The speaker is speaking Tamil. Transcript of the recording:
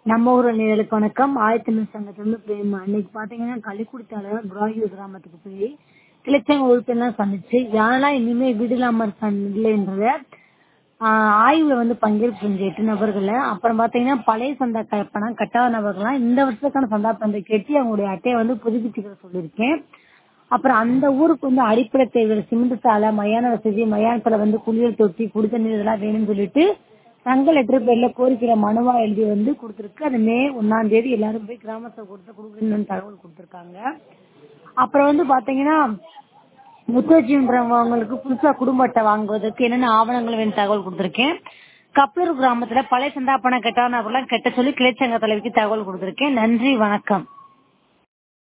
நம்ம ஊர் நேயர்களுக்கு வணக்கம் ஆயத்தமிழ் சங்கத்திலிருந்து பிரேமா இன்னைக்கு பாத்தீங்கன்னா களிக்குடித்தால குராயூர் கிராமத்துக்கு போய் கிளச்சங்க உறுப்பினர்லாம் சந்திச்சு யாரெல்லாம் இனிமே வீடு இல்லாம இருக்காங்க இல்லைன்றத ஆஹ் ஆய்வுல வந்து பங்கேற்க செஞ்ச எட்டு நபர்களை அப்புறம் பாத்தீங்கன்னா பழைய சந்தா க- பணம் கட்டாத நபர்கள்லாம் இந்த வருஷத்துக்கான சந்தா பணத்தை கட்டி அவங்களுடைய அட்டையை வந்து புதுப்பிச்சுக்கிற சொல்லியிருக்கேன் அப்புறம் அந்த ஊருக்கு வந்து அடிப்படை தேவைகள் சிமெண்ட் சாலை மயான வசதி மயானத்துல வந்து குளியல் தொட்டி குடித்தண்ணீர் இதெல்லாம் வேணும்னு சொல்லிட்டு சங்க லெட்டர் பேர்ல கோரிக்கையில மனுவா எழுதி வந்து கொடுத்துருக்கு அது மே ஒன்னாம் தேதி எல்லாரும் போய் கிராமத்தை கொடுத்து கொடுக்கணும்னு தகவல் கொடுத்துருக்காங்க அப்புறம் வந்து பாத்தீங்கன்னா முத்தச்சின்றவங்களுக்கு புதுசா குடும்ப அட்டை வாங்குவதற்கு என்னென்ன ஆவணங்கள் வேணும் தகவல் கொடுத்திருக்கேன் கப்பலூர் கிராமத்துல பழைய சந்தா பணம் கெட்டானவர்கள்லாம் கெட்ட சொல்லி கிளைச்சங்க தலைவிக்கு தகவல் கொடுத்திருக்கேன் நன்றி வணக்கம்